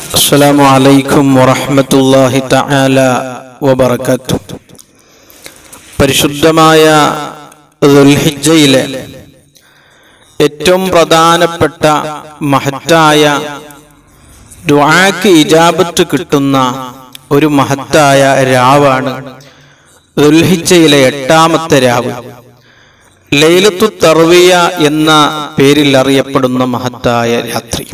السلام عليكم ورحمة الله تعالى وبركاته പരിശുദ്ധമായ ദുൽഹിജ്ജയിലെ ഏറ്റവും പ്രധാനപ്പെട്ട മഹത്തായ ദുആക്ക് ഇജാബത്ത് കിട്ടുന്ന ഒരു മഹത്തായ രാവാണ് ദുൽഹിജ്ജയിലെ എട്ടാമത്തെ രാവ് ലൈലത്തു തർവിയ എന്ന പേരിൽ അറിയപ്പെടുന്ന മഹത്തായ രാത്രി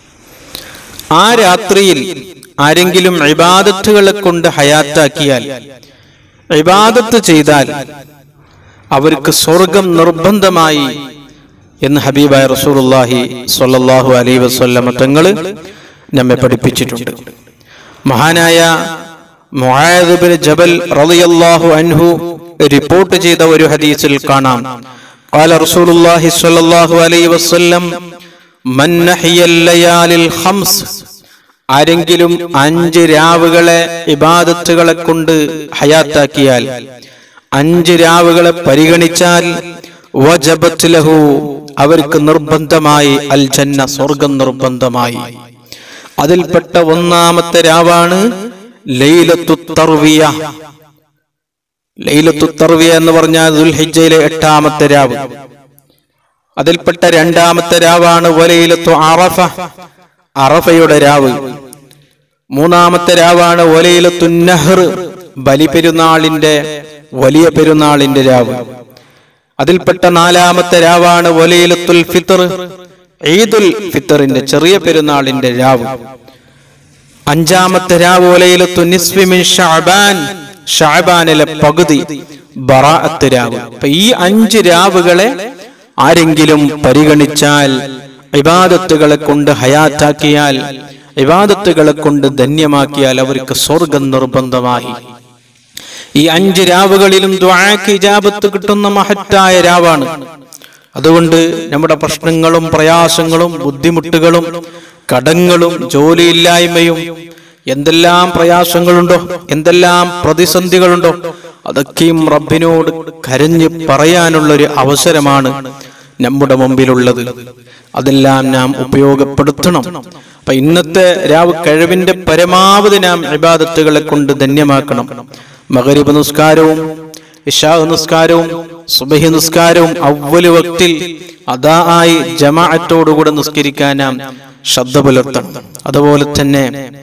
ആ രാത്രിയിൽ ആരെങ്കിലും ഇബാദത്തുകളെ കൊണ്ട് ഹയാത്താക്കിയാൽ ഇബാദത്ത് ചെയ്താൽ അവർക്ക് സ്വർഗം നിർബന്ധമായി എന്ന് ഹബീബായ റസൂലുള്ളാഹി സ്വല്ലല്ലാഹു അലൈഹി വസല്ലമ തങ്ങൾ നമ്മെ പഠിപ്പിച്ചിട്ടുണ്ട് മഹാനായ മുആദ് ബിൻ ജബൽ റളിയല്ലാഹു അൻഹു റിപ്പോർട്ട് ചെയ്ത ഒരു ഹദീസിൽ കാണാം قال رسول الله صلى الله عليه وسلم من نحي الليالي الخمس ആരെങ്കിലും അഞ്ച് രാവുകളെ ഇബാദത്തുകളെ കൊണ്ട് ഹയാത്താക്കിയാൽ അഞ്ച് രാവുകളെ പരിഗണിച്ചാൽ വജബത്ത് ലഹു അവർക്ക് നിർബന്ധമായി അൽ ജന്ന സ്വർഗം നിർബന്ധമായി അതിൽപ്പെട്ട ഒന്നാമത്തെ രാവാണ് ലൈലത്തു തർവിയ ലൈലത്തു തർവിയ എന്ന് പറഞ്ഞാൽ ദുൽഹിജ്ജയിലെ എട്ടാമത്തെ രാവ് അതിൽപ്പെട്ട രണ്ടാമത്തെ രാവാണ് വലയിലത്തു അറഫ അറഫയുടെ രാവ് മൂന്നാമത്തെ രാവാണ് വലയിലത്തു നഹ്ർ ബലിപെരുന്നാളിന്റെ വലിയ പെരുന്നാളിന്റെ രാവ് അതിൽപ്പെട്ട നാലാമത്തെ രാവാണ് വലയിലത്തുൽ ഫിത്തർ ഈദുൽ ഫിത്തറിന്റെ ചെറിയ പെരുന്നാളിന്റെ രാവ് അഞ്ചാമത്തെ രാവ് വലയിലത്തു നിസ്ഫി മിൻ ഷഅബാൻ ഷഅബാനിലെ പകുതി ബറാഅത്ത് രാവ് അപ്പൊ ഈ അഞ്ച് രാവുകളെ ആരെങ്കിലും പരിഗണിച്ചാൽ ഇബാദത്തുകളെ കൊണ്ട് ഹയാത്താക്കിയാൽ ഇബാദത്തുകളെ കൊണ്ട് ധന്യമാക്കിയാൽ അവർക്ക് സ്വർഗം നിർബന്ധമായി ഈ അഞ്ച് രാവുകളിലും ദ്വാക്ക് ഇജാബത്ത് കിട്ടുന്ന മഹത്തായ രാവാണ് അതുകൊണ്ട് നമ്മുടെ പ്രശ്നങ്ങളും പ്രയാസങ്ങളും ബുദ്ധിമുട്ടുകളും കടങ്ങളും ജോലിയില്ലായ്മയും എന്തെല്ലാം പ്രയാസങ്ങളുണ്ടോ എന്തെല്ലാം പ്രതിസന്ധികളുണ്ടോ അതൊക്കെയും റബ്ബിനോട് കരഞ്ഞ് പറയാനുള്ള ഒരു അവസരമാണ് നമ്മുടെ മുമ്പിലുള്ളത് അതെല്ലാം നാം ഉപയോഗപ്പെടുത്തണം അപ്പൊ ഇന്നത്തെ രാവ് കഴിവിന്റെ പരമാവധി നാം ഇബാദത്തുകളെ കൊണ്ട് ധന്യമാക്കണം മകരിബ് നിസ്കാരവും ഇഷാ നിസ്കാരവും സുബഹി നിസ്കാരവും അവല് വക്തിൽ അതാ ആയി ജമാഅത്തോടുകൂടെ നിസ്കരിക്കാൻ നാം ശ്രദ്ധ പുലർത്തണം അതുപോലെ തന്നെ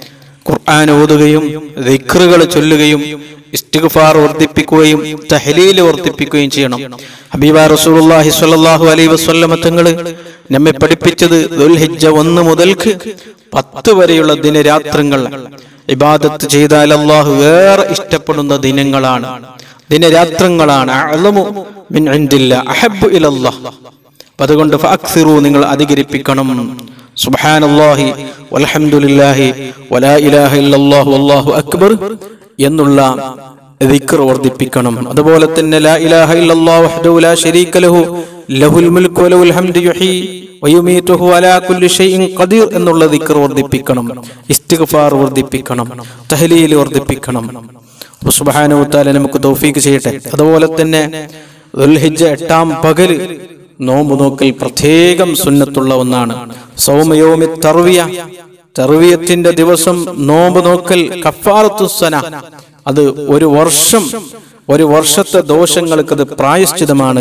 ഖുർആൻ ഓതുകയും ദിക്റുകൾ ചൊല്ലുകയും ഇസ്തിഗ്ഫാർ വർദ്ധിപ്പിക്കുകയും തഹലീൽ വർദ്ധിപ്പിക്കുകയും ചെയ്യണം ഹബീബ റസൂലുള്ളാഹി സ്വല്ലല്ലാഹു അലൈഹി വസല്ലമ തങ്ങൾ നമ്മെ പഠിപ്പിച്ചത് ദുൽഹിജ്ജ ഒന്ന് മുതൽക്ക് പത്ത് വരെയുള്ള ദിനരാത്രങ്ങൾ ഇബാദത്ത് ചെയ്താൽ അള്ളാഹു ഏറെ ഇഷ്ടപ്പെടുന്ന ദിനങ്ങളാണ് ദിനരാത്രങ്ങളാണ് അഅ്ലമു മിൻ ഇൻദില്ല അഹബ്ബു ഇലല്ലാഹ് അപ്പൊ അതുകൊണ്ട് ഫഅക്സിറു നിങ്ങൾ അധികരിപ്പിക്കണം സുബ്ഹാനല്ലാഹി വൽഹംദുലില്ലാഹി വലാ ഇലാഹ ഇല്ലല്ലാഹു വല്ലാഹു അക്ബർ എന്നുള്ള ദിക്ർ വർദ്ധിപ്പിക്കണം അതുപോലെ തന്നെ ലാ ഇലാഹ ഇല്ലല്ലാഹു വഹ്ദഹു ലാ ശരീക ലഹു ലഹുൽ മുൽക്കു വലഹുൽ ഹംദു യുഹീ വയുമീതുഹു അലാ കുല്ലി ഷൈഇൻ ഖദീർ എന്നുള്ള ദിക്ർ വർദ്ധിപ്പിക്കണം ഇസ്തിഗ്ഫാർ വർദ്ധിപ്പിക്കണം തഹ്ലീൽ വർദ്ധിപ്പിക്കണം സുബ്ഹാനഹു തആല നമുക്ക് തൗഫീക്ക് ചെയ്യട്ടെ അതുപോലെ തന്നെ ദുൽഹിജ്ജ എട്ടാം പകല് നോമ്പ് നോക്കൽ പ്രത്യേകം സുന്നത്തുള്ള ഒന്നാണ് സൗമയോമി തർവിയ തർവിയത്തിന്റെ ദിവസം നോമ്പ് നോക്കൽ കഫാറത്തുസന അത് ഒരു വർഷം ഒരു വർഷത്തെ ദോഷങ്ങൾക്ക് അത് പ്രായശ്ചിതമാണ്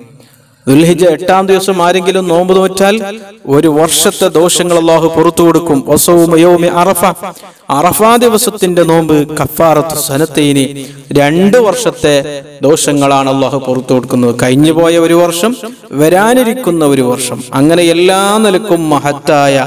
ദുൽഹിജ എട്ടാം ദിവസം ആരെങ്കിലും നോമ്പ് നോറ്റാൽ ഒരു വർഷത്തെ ദോഷങ്ങൾ അള്ളാഹു പുറത്തു കൊടുക്കും വസവുമയോമി അറഫ അറഫാ ദിവസത്തിന്റെ നോമ്പ് കഫാറത്ത് സനത്തേനി രണ്ട് വർഷത്തെ ദോഷങ്ങളാണ് അള്ളാഹു പുറത്തു കൊടുക്കുന്നത് കഴിഞ്ഞു പോയ ഒരു വർഷം വരാനിരിക്കുന്ന ഒരു വർഷം അങ്ങനെ എല്ലാ നിലക്കും മഹത്തായ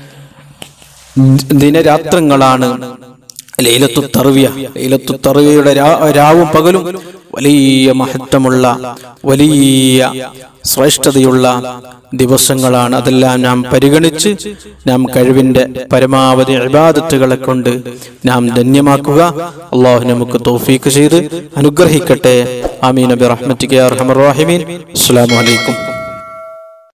ദിനരാത്രങ്ങളാണ് ലൈലത്തു തർവിയ ലൈലത്തു തർവിയുടെ രാവും പകലും വലിയ മഹത്വമുള്ള വലിയ ശ്രേഷ്ഠതയുള്ള ദിവസങ്ങളാണ് അതെല്ലാം നാം പരിഗണിച്ച് നാം കഴിവിന്റെ പരമാവധി ഇബാദത്തുകളെ കൊണ്ട് നാം ധന്യമാക്കുക അള്ളാഹു നമുക്ക് തൗഫീക്ക് ചെയ്ത് അനുഗ്രഹിക്കട്ടെ ആമീൻ നബി റഹ്മത്തിക്ക് അർഹമർ റഹീമീൻ അസ്സലാമു അലൈക്കും